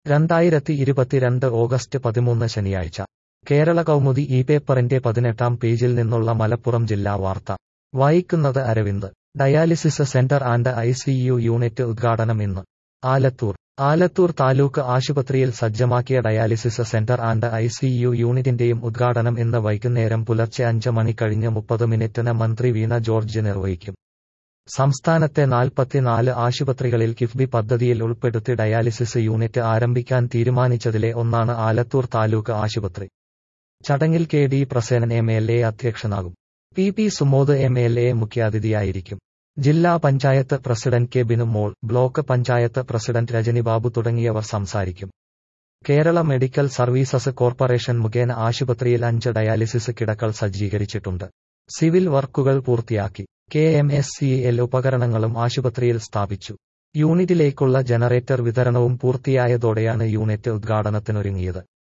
രണ്ടായിരത്തി ഇരുപത്തിരണ്ട് ഓഗസ്റ്റ് പതിമൂന്ന് ശനിയാഴ്ച കേരള കൗമുദി ഈ പേപ്പറിന്റെ പതിനെട്ടാം പേജിൽ നിന്നുള്ള മലപ്പുറം ജില്ലാ വാർത്ത വായിക്കുന്നത് Aravind dialysis centre and eye unit ഉദ്ഘാടനം ഇന്ന് ആലത്തൂർ ആലത്തൂർ താലൂക്ക് ആശുപത്രിയിൽ സജ്ജമാക്കിയ ഡയാലിസിസ് സെന്റർ ആൻഡ് ഐ യൂണിറ്റിന്റെയും ഉദ്ഘാടനം ഇന്ന് വൈകുന്നേരം പുലർച്ചെ അഞ്ച് മണി കഴിഞ്ഞ് മുപ്പത് മിനിറ്റിന് മന്ത്രി വീണ ജോർജ് നിർവഹിക്കും സംസ്ഥാനത്തെ നാൽപ്പത്തിനാല് ആശുപത്രികളിൽ കിഫ്ബി പദ്ധതിയിൽ ഉൾപ്പെടുത്തി ഡയാലിസിസ് യൂണിറ്റ് ആരംഭിക്കാൻ തീരുമാനിച്ചതിലെ ഒന്നാണ് ആലത്തൂർ താലൂക്ക് ആശുപത്രി ചടങ്ങിൽ K D Prasenan M L A അധ്യക്ഷനാകും P P Sumod M L A മുഖ്യാതിഥിയായിരിക്കും ജില്ലാ panchayat president K Binumol block panchayat president Rajani Babu തുടങ്ങിയവർ സംസാരിക്കും കേരള മെഡിക്കൽ സർവീസസ് കോർപ്പറേഷൻ മുഖേന ആശുപത്രിയിൽ അഞ്ച് ഡയാലിസിസ് കിടക്കൾ സജ്ജീകരിച്ചിട്ടുണ്ട് സിവിൽ വർക്കുകൾ പൂർത്തിയാക്കി K M S C L ഉപകരണങ്ങളും ആശുപത്രിയിൽ സ്ഥാപിച്ചു യൂണിറ്റിലേക്കുള്ള ജനറേറ്റർ വിതരണവും പൂർത്തിയായതോടെയാണ് യൂണിറ്റ് ഉദ്ഘാടനത്തിനൊരുങ്ങിയത്